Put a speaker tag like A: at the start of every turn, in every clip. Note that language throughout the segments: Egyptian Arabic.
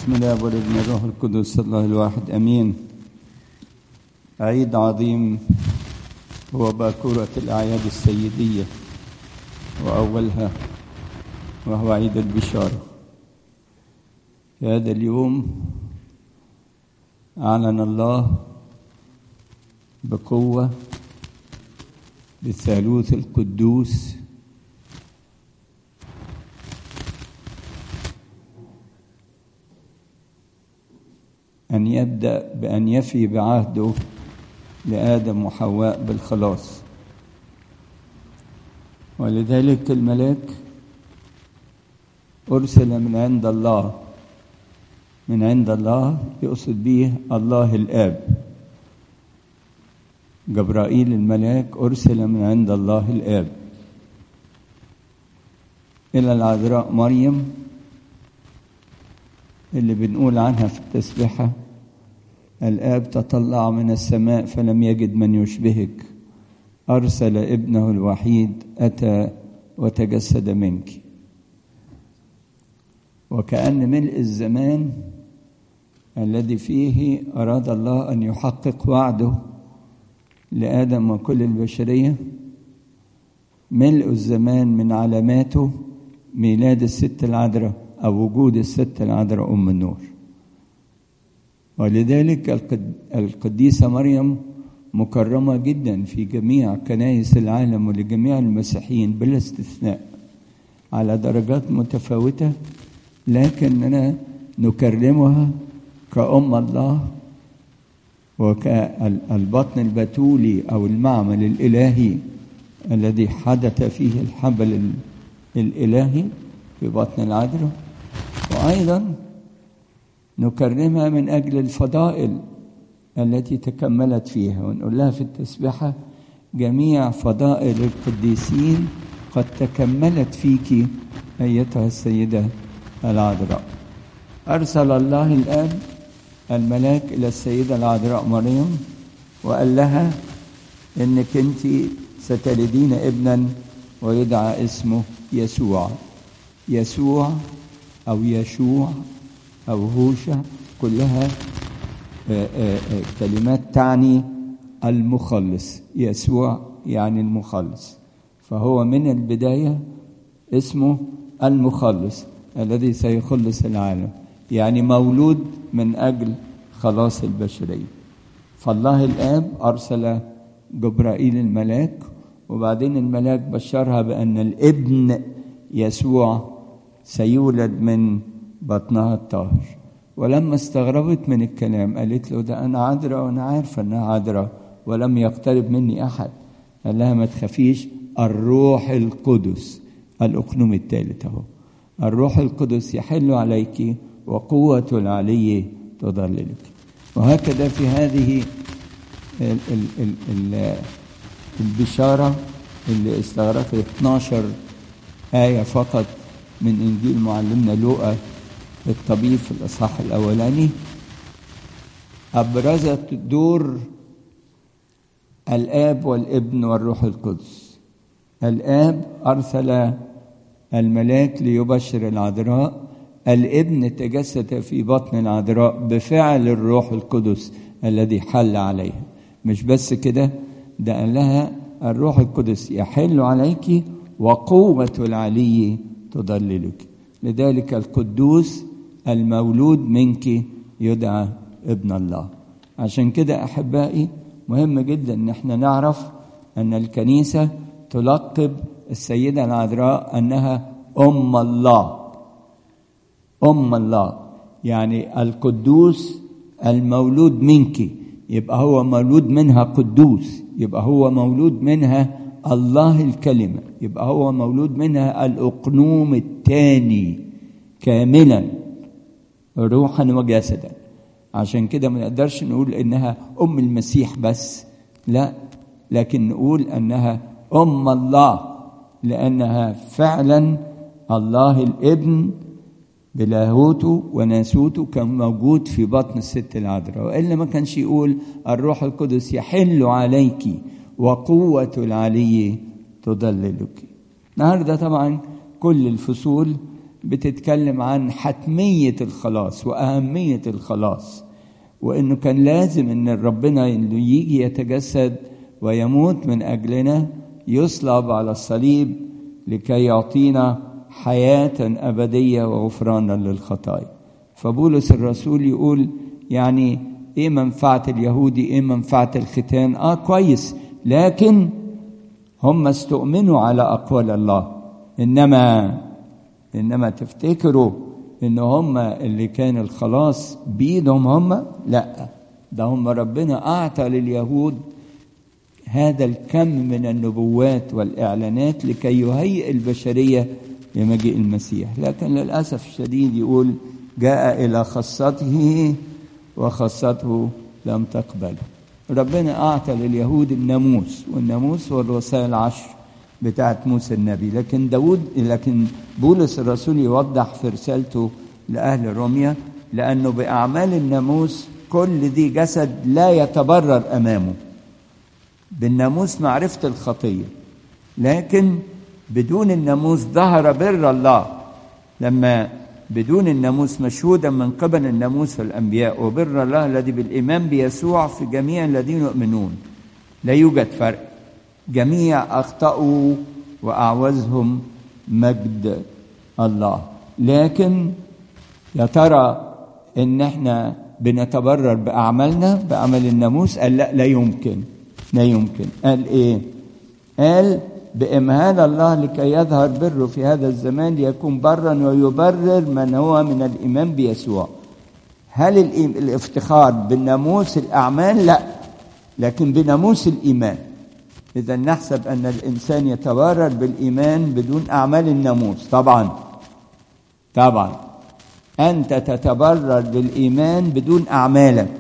A: بسم الله والابن الروح القدس الله الواحد امين عيد عظيم هو باكورة الأعياد السيدية وأولها وهو عيد البشارة في هذا اليوم أعلن الله بقوة بالثالوث القدوس أن يبدأ بأن يفي بعهده لآدم وحواء بالخلاص ولذلك الملاك أرسل من عند الله من عند الله يقصد به الله الآب جبرائيل الملاك أرسل من عند الله الآب إلى العذراء مريم اللي بنقول عنها في التسبيحة الآب تطلع من السماء فلم يجد من يشبهك أرسل ابنه الوحيد أتى وتجسد منك وكأن ملء الزمان الذي فيه أراد الله أن يحقق وعده لآدم وكل البشرية ملء الزمان من علاماته ميلاد الست العذراء أو وجود الست العذراء أم النور ولذلك القديسة مريم مكرمة جدا في جميع كنائس العالم ولجميع المسيحيين بلا استثناء على درجات متفاوتة لكننا نكرمها كأم الله وكالبطن البتولي أو المعمل الإلهي الذي حدث فيه الحبل الإلهي في بطن العذراء وأيضا نكرمها من أجل الفضائل التي تكملت فيها ونقول لها في التسبيحة جميع فضائل القديسين قد تكملت فيك أيتها السيدة العذراء أرسل الله الآب الملاك إلى السيدة العذراء مريم وقال لها إنك أنت ستلدين ابنا ويدعى اسمه يسوع يسوع أو يشوع أو هوشع كلها كلمات تعني المخلص يسوع يعني المخلص فهو من البداية اسمه المخلص الذي سيخلص العالم يعني مولود من أجل خلاص البشرية فالله الآب أرسل جبرائيل الملاك وبعدين الملاك بشرها بأن الابن يسوع سيولد من بطنها الطاهر ولما استغربت من الكلام قالت له ده أنا عذراء وأنا عارفة أنها عذراء ولم يقترب مني أحد قال لها ما تخافيش الروح القدس الأقنوم الثالث أهو الروح القدس يحل عليك وقوة العلي تضللك وهكذا في هذه ال ال ال ال البشارة اللي استغرقت 12 آية فقط من إنجيل معلمنا لوقا الطبيب في الإصحاح الأولاني أبرزت دور الآب والابن والروح القدس الآب أرسل الملاك ليبشر العذراء الابن تجسد في بطن العذراء بفعل الروح القدس الذي حل عليها مش بس كده ده قال لها الروح القدس يحل عليك وقوة العلي تضللك لذلك القدوس المولود منك يدعى ابن الله عشان كده احبائي مهم جدا ان احنا نعرف ان الكنيسه تلقب السيده العذراء انها ام الله ام الله يعني القدوس المولود منك يبقى هو مولود منها قدوس يبقى هو مولود منها الله الكلمه يبقى هو مولود منها الاقنوم الثاني كاملا روحا وجسدا عشان كده ما نقدرش نقول انها ام المسيح بس لا لكن نقول انها ام الله لانها فعلا الله الابن بلاهوته وناسوته كان موجود في بطن الست العذراء والا ما كانش يقول الروح القدس يحل عليك وقوه العلي تضللك النهارده طبعا كل الفصول بتتكلم عن حتمية الخلاص وأهمية الخلاص وإنه كان لازم إن ربنا إنه يجي يتجسد ويموت من أجلنا يصلب على الصليب لكي يعطينا حياة أبدية وغفرانا للخطايا فبولس الرسول يقول يعني ايه منفعة اليهودي ايه منفعة الختان اه كويس لكن هم استؤمنوا على أقوال الله إنما إنما تفتكروا إن هم اللي كان الخلاص بيدهم هم لا ده هم ربنا أعطى لليهود هذا الكم من النبوات والإعلانات لكي يهيئ البشرية لمجيء المسيح لكن للأسف الشديد يقول جاء إلى خاصته وخاصته لم تقبله ربنا أعطى لليهود الناموس والناموس هو الوصايا العشر بتاعت موسى النبي لكن داود لكن بولس الرسول يوضح في رسالته لأهل روميا لأنه بأعمال الناموس كل ذي جسد لا يتبرر أمامه بالناموس معرفة الخطية لكن بدون الناموس ظهر بر الله لما بدون الناموس مشهودا من قبل الناموس والأنبياء وبر الله الذي بالإيمان بيسوع في جميع الذين يؤمنون لا يوجد فرق جميع أخطأوا وأعوزهم مجد الله لكن يا ترى إن إحنا بنتبرر بأعمالنا بأعمال الناموس قال لا لا يمكن لا يمكن قال إيه قال بإمهال الله لكي يظهر بره في هذا الزمان ليكون برا ويبرر من هو من الإيمان بيسوع هل الافتخار بالناموس الأعمال لا لكن بناموس الإيمان إذا نحسب أن الإنسان يتبرر بالإيمان بدون أعمال الناموس طبعا طبعا أنت تتبرر بالإيمان بدون أعمالك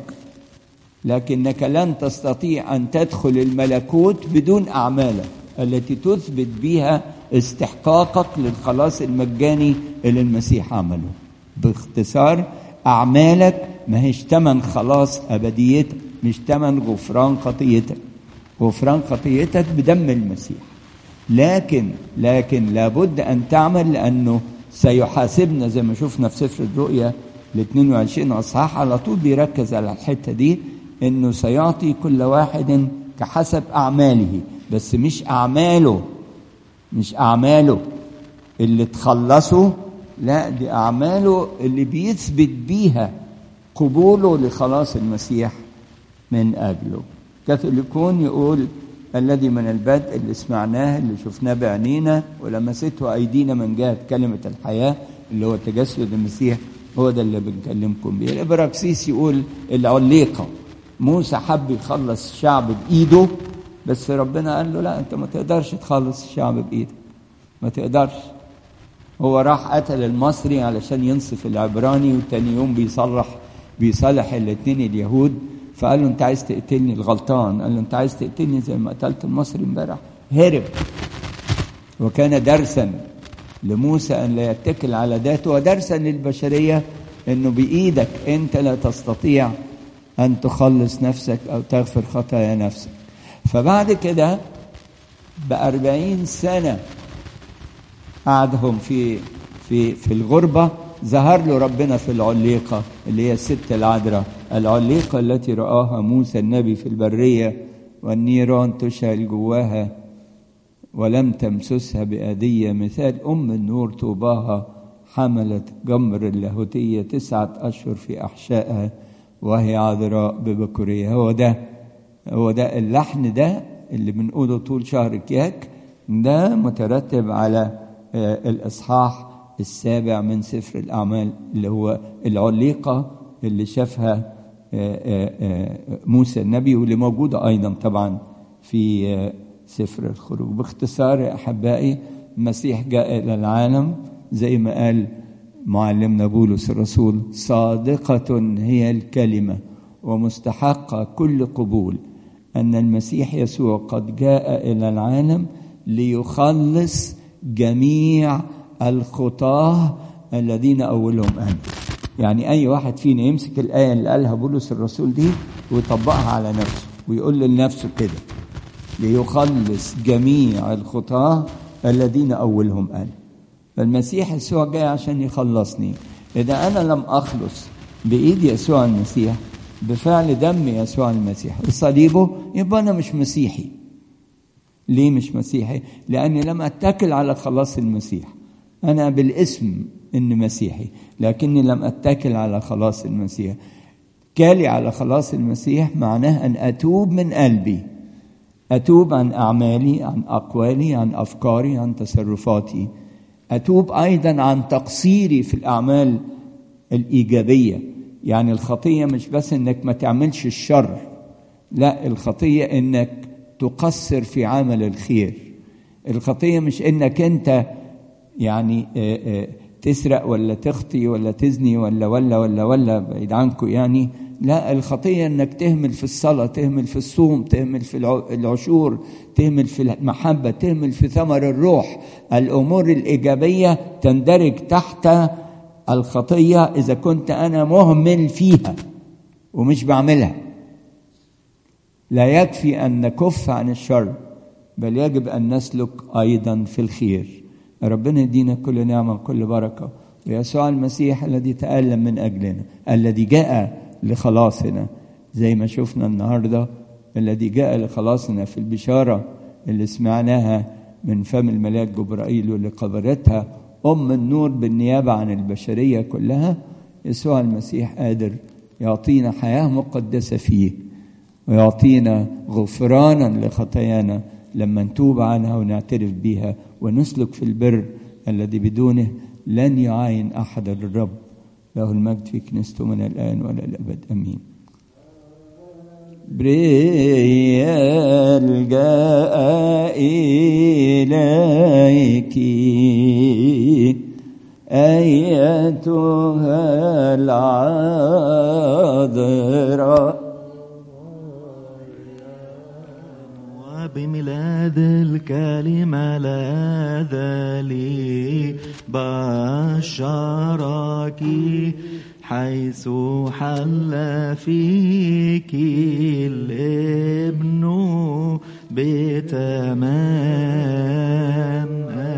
A: لكنك لن تستطيع أن تدخل الملكوت بدون أعمالك التي تثبت بها استحقاقك للخلاص المجاني اللي المسيح عمله باختصار أعمالك ما هيش تمن خلاص أبديتك مش تمن غفران خطيتك غفران خطيتك بدم المسيح لكن لكن لابد أن تعمل لأنه سيحاسبنا زي ما شفنا في سفر الرؤيا ال 22 أصحاح على طول بيركز على الحتة دي إنه سيعطي كل واحد كحسب أعماله بس مش أعماله مش أعماله اللي تخلصه لا دي أعماله اللي بيثبت بيها قبوله لخلاص المسيح من أجله كاثوليكون يقول الذي من البدء اللي سمعناه اللي شفناه بعينينا ولمسته أيدينا من جهة كلمة الحياة اللي هو تجسد المسيح هو ده اللي بنكلمكم بيه الإبراكسيس يقول العليقة موسى حب يخلص الشعب بإيده بس ربنا قال له لا انت ما تقدرش تخلص الشعب بايدك ما تقدرش هو راح قتل المصري علشان ينصف العبراني وتاني يوم بيصلح بيصالح الاثنين اليهود فقال له انت عايز تقتلني الغلطان قال له انت عايز تقتلني زي ما قتلت المصري امبارح هرب وكان درسا لموسى ان لا يتكل على ذاته ودرسا للبشريه انه بايدك انت لا تستطيع ان تخلص نفسك او تغفر خطايا نفسك فبعد كده بأربعين سنة قعدهم في في في الغربة ظهر له ربنا في العليقة اللي هي الست العذراء العليقة التي رآها موسى النبي في البرية والنيران تشعل جواها ولم تمسسها بأدية مثال أم النور طوباها حملت جمر اللاهوتية تسعة أشهر في أحشائها وهي عذراء ببكورية هو ده هو ده اللحن ده اللي بنقوله طول شهر كياك ده مترتب على الإصحاح السابع من سفر الأعمال اللي هو العليقة اللي شافها موسى النبي واللي موجودة أيضا طبعا في سفر الخروج باختصار يا أحبائي المسيح جاء إلى العالم زي ما قال معلمنا بولس الرسول صادقة هي الكلمة ومستحقة كل قبول أن المسيح يسوع قد جاء إلى العالم ليخلص جميع الخطاة الذين أولهم أنا يعني أي واحد فينا يمسك الآية اللي قالها بولس الرسول دي ويطبقها على نفسه ويقول لنفسه كده ليخلص جميع الخطاة الذين أولهم أنا فالمسيح يسوع جاي عشان يخلصني إذا أنا لم أخلص بإيد يسوع المسيح بفعل دم يسوع المسيح وصليبه يبقى أنا مش مسيحي ليه مش مسيحي؟ لأني لم أتكل على خلاص المسيح أنا بالاسم إني مسيحي لكني لم أتكل على خلاص المسيح كالي على خلاص المسيح معناه أن أتوب من قلبي أتوب عن أعمالي عن أقوالي عن أفكاري عن تصرفاتي أتوب أيضا عن تقصيري في الأعمال الإيجابية يعني الخطية مش بس إنك ما تعملش الشر لا الخطية إنك تقصر في عمل الخير الخطية مش إنك أنت يعني تسرق ولا تخطي ولا تزني ولا ولا ولا ولا بعيد عنكم يعني لا الخطيه انك تهمل في الصلاه تهمل في الصوم تهمل في العشور تهمل في المحبه تهمل في ثمر الروح الامور الايجابيه تندرج تحت الخطيه اذا كنت انا مهمل فيها ومش بعملها لا يكفي ان نكف عن الشر بل يجب ان نسلك ايضا في الخير ربنا يدينا كل نعمه وكل بركه ويسوع المسيح الذي تالم من اجلنا الذي جاء لخلاصنا زي ما شفنا النهارده الذي جاء لخلاصنا في البشاره اللي سمعناها من فم الملاك جبرائيل واللي قبرتها ام النور بالنيابه عن البشريه كلها يسوع المسيح قادر يعطينا حياه مقدسه فيه ويعطينا غفرانا لخطايانا لما نتوب عنها ونعترف بها ونسلك في البر الذي بدونه لن يعاين احد الرب له المجد في كنيسته من الآن ولا الأبد أمين بريال جاء إليك أيتها العذراء
B: بميلاد الكلمة لاذ لي بشرك حيث حل فيك الابن بتمام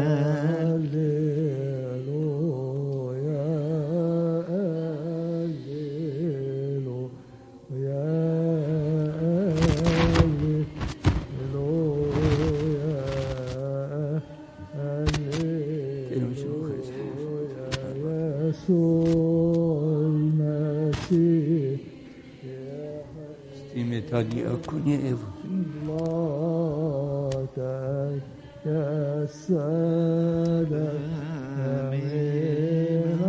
A: تاني أكون يا إيفا
C: صلاتك يا سادة من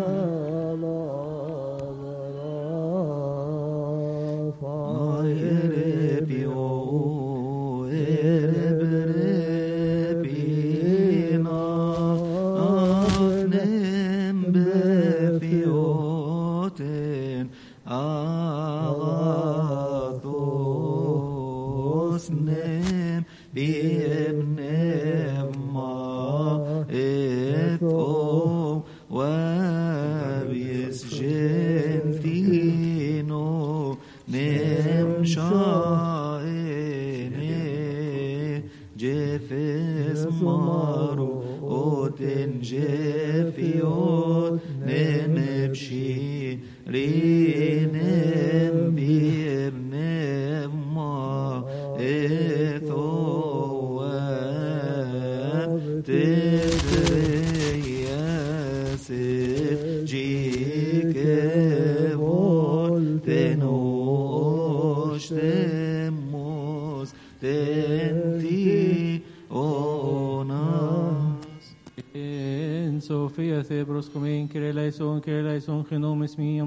D: Sofia Thebros, Comen, Kereleison, Kereleison, Genomes, Miam.